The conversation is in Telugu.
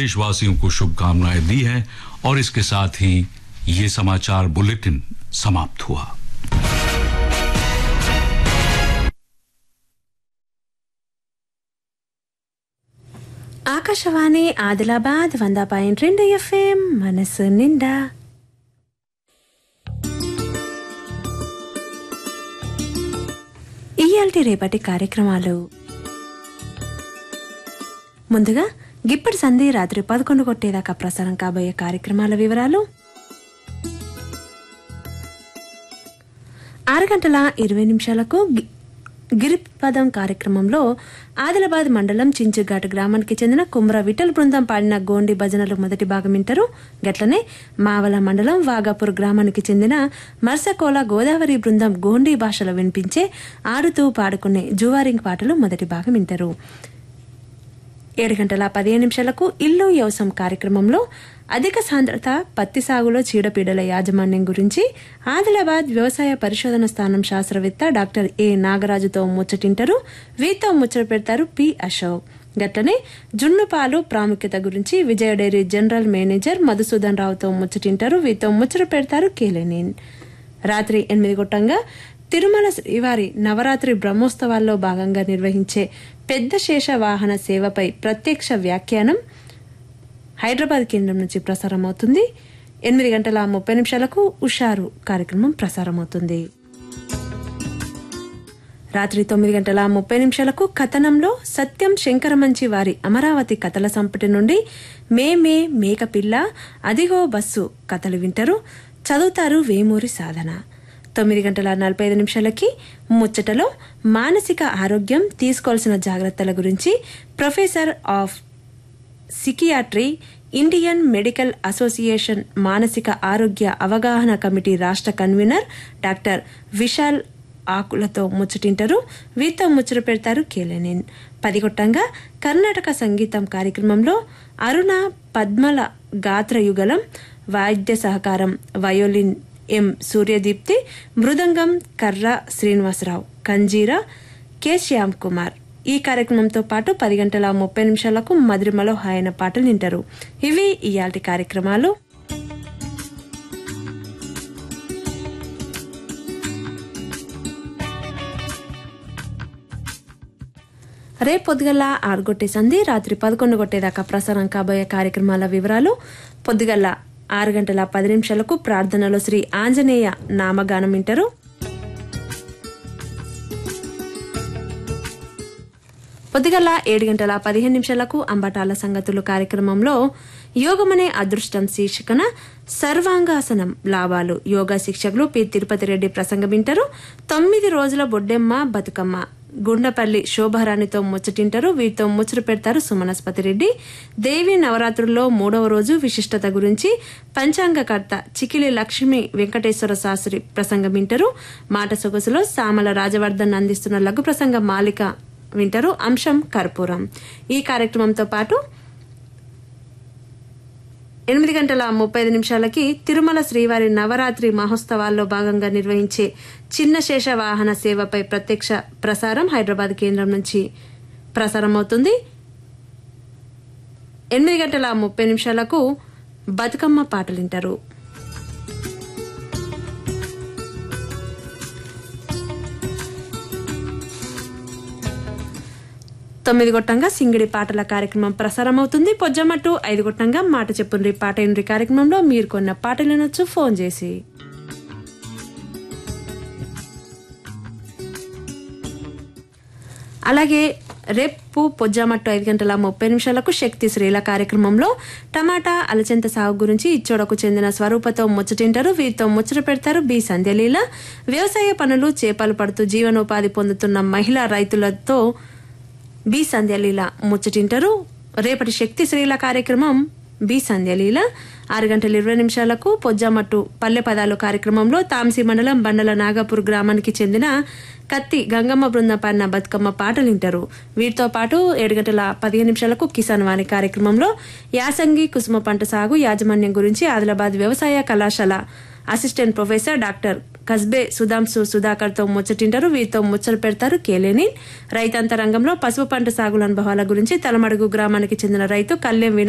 देशवासियों को शुभकामनाएं दी हैं और इसके साथ ही ये समाचार बुलेटिन समाप्त हुआ ఆకాశవాణి ఆదిలాబాద్ వంద పాయింట్ రెండు ఎఫ్ఎం మనసు నిండా ఇయాల్టి రేపటి కార్యక్రమాలు ముందుగా గిప్పటి సంధి రాత్రి పదకొండు కొట్టేదాకా ప్రసారం కాబోయే కార్యక్రమాల వివరాలు ఆరు గంటల ఇరవై నిమిషాలకు గి- గిరిపదం కార్యక్రమంలో ఆదిలాబాద్ మండలం చించుఘాట్ గ్రామానికి చెందిన కుమ్ర విఠల్ బృందం పాడిన గోండి భజనలు మొదటి భాగం వింటారు గట్లనే మావల మండలం వాగాపూర్ గ్రామానికి చెందిన మర్సకోల గోదావరి బృందం గోండి భాషలో వినిపించే ఆడుతూ పాడుకునే జువారింగ్ పాటలు మొదటి భాగం వింటారు ఏడు గంటల పదిహేను నిమిషాలకు ఇల్లు వ్యవసాయం కార్యక్రమంలో అధిక సాంద్రత పత్తి సాగులో చీడపీడల యాజమాన్యం గురించి ఆదిలాబాద్ వ్యవసాయ పరిశోధన స్థానం శాస్త్రవేత్త డాక్టర్ ఏ నాగరాజుతో ముచ్చటింటారు వీతో ముచ్చట పెడతారు పి అశోక్ గట్లనే జున్ను పాలు ప్రాముఖ్యత గురించి Vijaya dairy general manager Madhusudan రావుతో ముచ్చటింటారు వీతో ముచ్చట పెడతారు కేలెనిన్ రాత్రి ఎనిమిది గొట్టంగా తిరుమల శ్రీవారి నవరాత్రి బ్రహ్మోత్సవాల్లో భాగంగా నిర్వహించే పెద్ద శేష వాహన సేవపై ప్రత్యక్ష వ్యాఖ్యానం హైదరాబాద్ కేంద్రం నుంచి ప్రసారం అవుతుంది ఎనిమిది గంటల ముప్పై నిమిషాలకు ఉషారు కార్యక్రమం ప్రసారం అవుతుంది రాత్రి తొమ్మిది గంటల ముప్పై నిమిషాలకు కథనంలో సత్యం శంకరమంచి వారి అమరావతి కథల సంపుటి నుండి మే మే మేక పిల్ల అదిగో బస్సు కథలు వింటారు చదువుతారు వేమూరి సాధన తొమ్మిది గంటల నలభై ఐదు నిమిషాలకి ముచ్చటలో మానసిక ఆరోగ్యం తీసుకోవాల్సిన జాగ్రత్తల గురించి professor of psychiatry Indian Medical Association మానసిక ఆరోగ్య అవగాహన కమిటీ రాష్ట్ర కన్వీనర్ డాక్టర్ విశాల్ ఆకులతో ముచ్చటింటారు వీతో ముచ్చట పెడతారు కేలెనిన్ పదిగొట్టంగా కర్ణాటక సంగీతం కార్యక్రమంలో అరుణ పద్మల గాత్రయుగలం వాయిద్య సహకారం వయోలిన్ ఎం సూర్యదీప్తి మృదంగం కర్ర శ్రీనివాసరావు కంజీరా కె శ్యామ్ కుమార్ ఈ కార్యక్రమంతో పాటు పది గంటల ముప్పై నిమిషాలకు మధురిమలో హాయన పాటలు వింటారు ఇవి ఇయాల్టి కార్యక్రమాలు రేపు పొద్దుగల్లా ఆరుగొట్టే సంధి రాత్రి పదకొండు కొట్టేదాకా ప్రసారం కాబోయే కార్యక్రమాల వివరాలు పొద్దుగల్ల ఆరు గంటల పది నిమిషాలకు ప్రార్థనలో శ్రీ ఆంజనేయ నామగానం వింటారు పొద్దుగల ఏడు గంటల పదిహేను నిమిషాలకు అంబటాల సంగతులు కార్యక్రమంలో యోగమనే అదృష్టం శీర్షికన సర్వాంగాసనం లాభాలు యోగా శిక్షకులు పి తిరుపతి రెడ్డి ప్రసంగం వింటారు తొమ్మిది రోజుల బొడ్డెమ్మ బతుకమ్మ గుండపల్లి శోభారాణితో ముచ్చటింటారు వీరితో ముచ్చట పెడతారు సుమనస్పతి రెడ్డి దేవి నవరాత్రుల్లో మూడవ రోజు విశిష్టత గురించి పంచాంగకర్త చికిలి లక్ష్మి వెంకటేశ్వర శాస్త్రి ప్రసంగం వింటారు మాట సొగసులో సామల రాజవర్ధన్ అందిస్తున్న లఘు ప్రసంగ మాలిక వింటారు అంశం కర్పూరం ఈ కార్యక్రమంతో పాటు ఎనిమిది గంటల ముప్పై ఐదు నిమిషాలకి తిరుమల శ్రీవారి నవరాత్రి మహోత్సవాల్లో భాగంగా నిర్వహించే చిన్న శేష వాహన సేవపై ప్రత్యక్ష ప్రసారం హైదరాబాద్ కేంద్రం నుంచి ప్రసారం అవుతుంది ఎనిమిది గంటల ముప్పై నిమిషాలకు బతుకమ్మ పాటలు వింటారు తొమ్మిది గొట్టంగా సింగిడి పాటల కార్యక్రమం ప్రసారం అవుతుంది పొజ్జమట్టు ఐదు గొట్టంగా మాట చెప్పుండ్రి పాట ఇండ్రి కార్యక్రమంలో మీరు కొన్న పాటలు వినొచ్చు ఫోన్ చేసి అలాగే రేపు పొజ్జామట్టు ఐదు గంటల ముప్పై నిమిషాలకు శక్తి శ్రీల కార్యక్రమంలో టమాటా అలచెంత సాగు గురించి ఇచ్చోడకు చెందిన స్వరూపతో ముచ్చటింటారు వీరితో ముచ్చట పెడతారు బి సంధ్యలీల వ్యవసాయ పనులు చేపలు పడుతూ జీవనోపాధి పొందుతున్న మహిళా రైతులతో బి సంధ్యలీల ముచ్చటింటారు రేపటి శక్తి శ్రీల కార్యక్రమం బి సంధ్యలీల ఆరు గంటల ఇరవై నిమిషాలకు పొజ్జామట్టు పల్లె పదాలు కార్యక్రమంలో తాంసీ మండలం బండల నాగపూర్ గ్రామానికి చెందిన కత్తి గంగమ్మ బృందం పాడిన బతుకమ్మ పాటలు వింటారు వీటితో పాటు ఏడు గంటల పదిహేను నిమిషాలకు కిసాన్ వాణి కార్యక్రమంలో యాసంగి కుసుమ పంట సాగు యాజమాన్యం గురించి ఆదిలాబాద్ వ్యవసాయ కళాశాల assistant professor doctor Kasbe Sudhanshu Sudhakar తో ముచ్చటింటారు వీరితో ముచ్చట పెడతారు కేలేని రైతాంత రంగంలో పసుపు పంట సాగుల అనుభవాల గురించి తలమడుగు గ్రామానికి చెందిన రైతు కళ్యాణ్